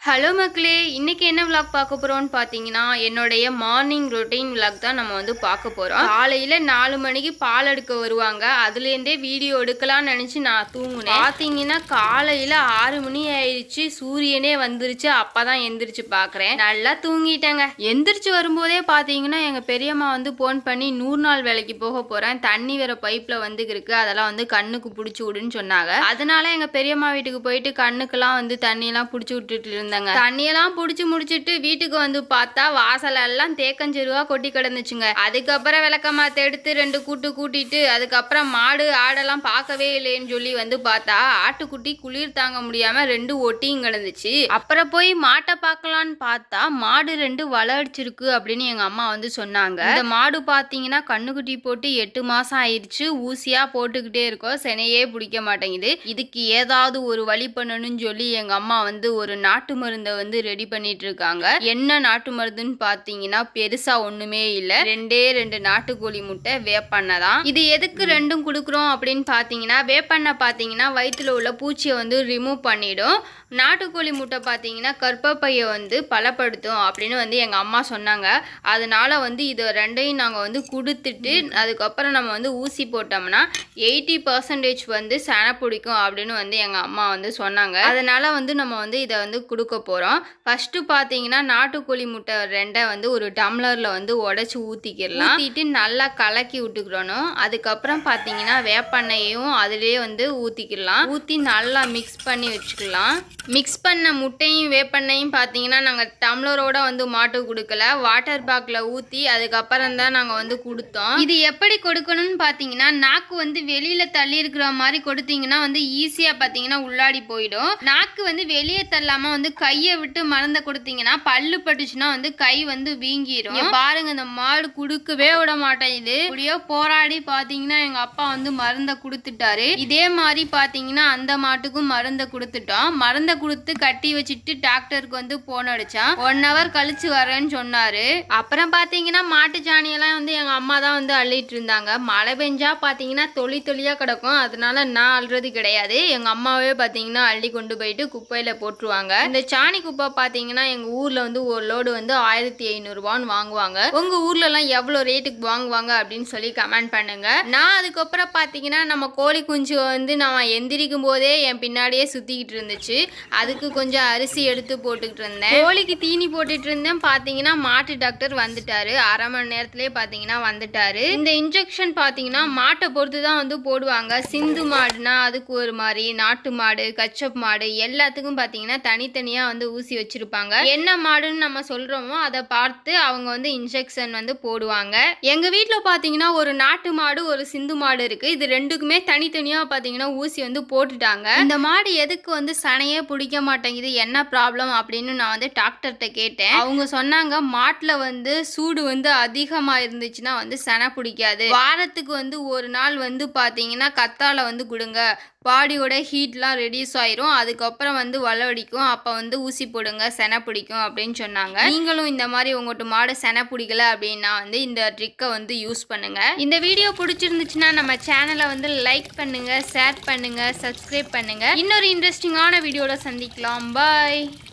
hello மக்களே இன்னைக்கு என்ன விளாக் பார்க்க போறோம்னு பார்த்தீங்கன்னா என்னுடைய மார்னிங் ரொட்டீன் விளாக் தான் நம்ம வந்து பார்க்க போறோம் காலையில நாலு மணிக்கு பால் எடுக்க வருவாங்க அதுலேருந்தே வீடியோ எடுக்கலாம்னு நினைச்சு நான் தூங்குனேன் பார்த்தீங்கன்னா காலையில ஆறு மணி ஆயிடுச்சு சூரியனே வந்துருச்சு அப்பதான் எந்திரிச்சு பார்க்கறேன் நல்லா தூங்கிட்டேங்க எந்திரிச்சு வரும்போதே பார்த்தீங்கன்னா எங்க பெரியம்மா வந்து ஃபோன் பண்ணி நூறு நாள் வேலைக்கு போக போறேன் தண்ணி வேற பைப்ல வந்து இருக்கு அதெல்லாம் வந்து கண்ணுக்கு பிடிச்சி விடுன்னு சொன்னாங்க அதனால எங்க பெரியம்மா வீட்டுக்கு போயிட்டு கண்ணுக்கெல்லாம் வந்து தண்ணியெல்லாம் பிடிச்சி விட்டுட்டு இருந்தாங்க தண்ணியெல்லாம் பிடிச்சி முடிச்சிட்டு வீட்டுக்கு வந்து பார்த்தா வாசல் எல்லாம் தேக்கஞ்செருவா கொட்டி கிடந்துச்சுங்க அதுக்கப்புறம் விளக்கமாத்த எடுத்து ரெண்டு கூட்டு கூட்டிட்டு அதுக்கப்புறம் மாடு ஆடெல்லாம் பார்க்கவே இல்லைன்னு சொல்லி வந்து பார்த்தா ஆட்டுக்குட்டி குளிர் தாங்க முடியாம ரெண்டு ஒட்டியும் கிடந்துச்சு அப்புறம் போய் மாட்டை பார்க்கலான்னு பார்த்தா மாடு ரெண்டு வளர்ச்சிருக்கு அப்படின்னு எங்க அம்மா வந்து சொன்னாங்க இந்த மாடு பார்த்தீங்கன்னா கண்ணுக்குட்டி போட்டு எட்டு மாசம் ஆயிடுச்சு ஊசியா போட்டுக்கிட்டே இருக்கோம் செனையே பிடிக்க மாட்டேங்குது இதுக்கு ஏதாவது ஒரு வழி பண்ணணும்னு சொல்லி எங்க அம்மா வந்து ஒரு நாட்டு மருந்தை வந்து ரெடி பண்ணிட்டு இருக்காங்க என்ன நாட்டு மருந்துன்னு பார்த்தீங்கன்னா பெருசா ஒண்ணுமே இல்ல ரெண்டே ரெண்டு நாட்டுக்கோழி முட்டை வேப்பெண்ணெய் தான் இது எதுக்கு ரெண்டும் கொடுக்குறோம் அப்படின்னு பார்த்தீங்கன்னா வேப்பெண்ணெய் பார்த்தீங்கன்னா வயிற்றுல உள்ள பூச்சியை வந்து ரிமூவ் பண்ணிடும் நாட்டுக்கோழி முட்டை பார்த்தீங்கன்னா கர்ப்பப்பையை வந்து பலப்படுத்தும் அப்படின்னு வந்து எங்கள் அம்மா சொன்னாங்க அதனால வந்து இது ரெண்டையும் நாங்கள் வந்து கொடுத்துட்டு அதுக்கப்புறம் நம்ம வந்து ஊசி போட்டோம்னா எயிட்டி பர்சன்டேஜ் வந்து செனை பிடிக்கும் அப்படின்னு வந்து எங்கள் அம்மா வந்து சொன்னாங்க அதனால வந்து நம்ம வந்து இதை வந்து கொடுக்க போகிறோம் ஃபஸ்ட்டு பார்த்தீங்கன்னா நாட்டுக்கோழி முட்டை ரெண்டை வந்து ஒரு டம்ளரில் வந்து உடச்சி ஊற்றிக்கிடலாம் ஊற்றிட்டு நல்லா கலக்கி விட்டுக்கிறணும் அதுக்கப்புறம் பார்த்தீங்கன்னா வேப்பெண்ணையும் அதுலேயே வந்து ஊற்றிக்கிடலாம் ஊற்றி நல்லா மிக்ஸ் பண்ணி வச்சுக்கலாம் மிக்ஸ் பண்ண முட்டையும் வேப்பெண்ணையும் பார்த்தீங்கன்னா நாங்கள் டம்ளரோட வந்து மாட்டு கொடுக்கல வாட்டர் பேக்கில் ஊற்றி அதுக்கப்புறம் தான் நாங்கள் வந்து கொடுத்தோம் இது எப்படி கொடுக்கணும்னு பார்த்தீங்கன்னா நாக்கு வந்து வெளியில் தள்ளி இருக்கிற மாதிரி கொடுத்தீங்கன்னா வந்து ஈஸியாக பார்த்தீங்கன்னா உள்ளாடி போயிடும் நாக்கு வந்து வெளியே தள்ளாமல் வந்து கையை விட்டு மருந்தை கொடுத்தீங்கன்னா பல்லு பட்டுச்சுன்னா வந்து கை வந்து வீங்கிரும் இங்க பாருங்க இந்த மாடு கொடுக்கவே விட மாட்டேங்குது இப்படியோ போராடி பார்த்தீங்கன்னா எங்கள் அப்பா வந்து மருந்தை கொடுத்துட்டாரு இதே மாதிரி பார்த்தீங்கன்னா அந்த மாட்டுக்கும் மருந்தை கொடுத்துட்டோம் மருந்தை கொடுத்து கட்டி வச்சுட்டு டாக்டருக்கு வந்து போன் அடிச்சான் ஒன் ஹவர் கழிச்சு வரேன்னு சொன்னாரு அப்புறம் பார்த்தீங்கன்னா மாட்டு சாணியெல்லாம் வந்து எங்க அம்மா தான் வந்து அள்ளிட்டு இருந்தாங்க மழை பெஞ்சா பார்த்தீங்கன்னா தொளி தொளியா கிடக்கும் அதனால நான் அள்ளுறது கிடையாது எங்க அம்மாவே பார்த்தீங்கன்னா அள்ளி கொண்டு போயிட்டு குப்பையில போட்டுருவாங்க இந்த சாணி குப்பை பார்த்தீங்கன்னா எங்க ஊர்ல வந்து ஒரு லோடு வந்து ஆயிரத்தி ஐநூறுபான்னு வாங்குவாங்க உங்க ஊர்ல எல்லாம் எவ்வளவு ரேட்டுக்கு வாங்குவாங்க அப்படின்னு சொல்லி கமெண்ட் பண்ணுங்க நான் அதுக்கப்புறம் பார்த்தீங்கன்னா நம்ம கோழி குஞ்சு வந்து நான் எந்திரிக்கும் போதே என் பின்னாடியே சுத்திக்கிட்டு இருந்துச்சு அதுக்கு கொஞ்சம் அரிசி எடுத்து போட்டுக்கிட்டு இருந்தேன் கோழிக்கு தீனி போட்டுட்டு இருந்தேன் பார்த்தீங்கன்னா மாட்டு டாக்டர் வந்துட்டாரு அரை மணி நேரத்திலே பார்த்தீங்கன்னா வந்துட்டாரு இந்த இன்ஜெக்ஷன் பார்த்தீங்கன்னா மாட்டை பொறுத்து தான் வந்து போடுவாங்க சிந்து மாடுனா அதுக்கு ஒரு மாதிரி நாட்டு மாடு கச்சப் மாடு எல்லாத்துக்கும் பார்த்தீங்கன்னா தனித்தனியாக வந்து ஊசி வச்சிருப்பாங்க என்ன மாடுன்னு நம்ம சொல்றோமோ அதை பார்த்து அவங்க வந்து இன்ஜெக்ஷன் வந்து போடுவாங்க எங்க வீட்டில் பார்த்தீங்கன்னா ஒரு நாட்டு மாடு ஒரு சிந்து மாடு இருக்கு இது ரெண்டுக்குமே தனித்தனியாக பார்த்தீங்கன்னா ஊசி வந்து போட்டுட்டாங்க இந்த மாடு எதுக்கு வந்து சனையே பிடிக்க மாட்டேங்குது என்ன ப்ராப்ளம் அப்படின்னு நான் வந்து டாக்டர்கிட்ட கேட்டேன் அவங்க சொன்னாங்க மாட்டில் வந்து சூடு வந்து அதிகமாக இருந்துச்சுன்னா வந்து சனை பிடிக்காது வாரத்துக்கு வந்து ஒரு நாள் வந்து பார்த்தீங்கன்னா கத்தாழை வந்து கொடுங்க பாடியோட ஹீட்லாம் ரெடியூஸ் ஆயிரும் அதுக்கப்புறம் வந்து வளவடிக்கும் அப்போ வந்து ஊசி போடுங்க செனை பிடிக்கும் அப்படின்னு சொன்னாங்க நீங்களும் இந்த மாதிரி உங்கள்கிட்ட மாடு செனை பிடிக்கல அப்படின்னா வந்து இந்த ட்ரிக்கை வந்து யூஸ் பண்ணுங்க இந்த வீடியோ பிடிச்சிருந்துச்சுன்னா நம்ம சேனலை வந்து லைக் பண்ணுங்க ஷேர் பண்ணுங்க சப்ஸ்கிரைப் பண்ணுங்க இன்னொரு இன்ட்ரெஸ்டிங்கான வீடியோட சந்திக்கலாம் பாய்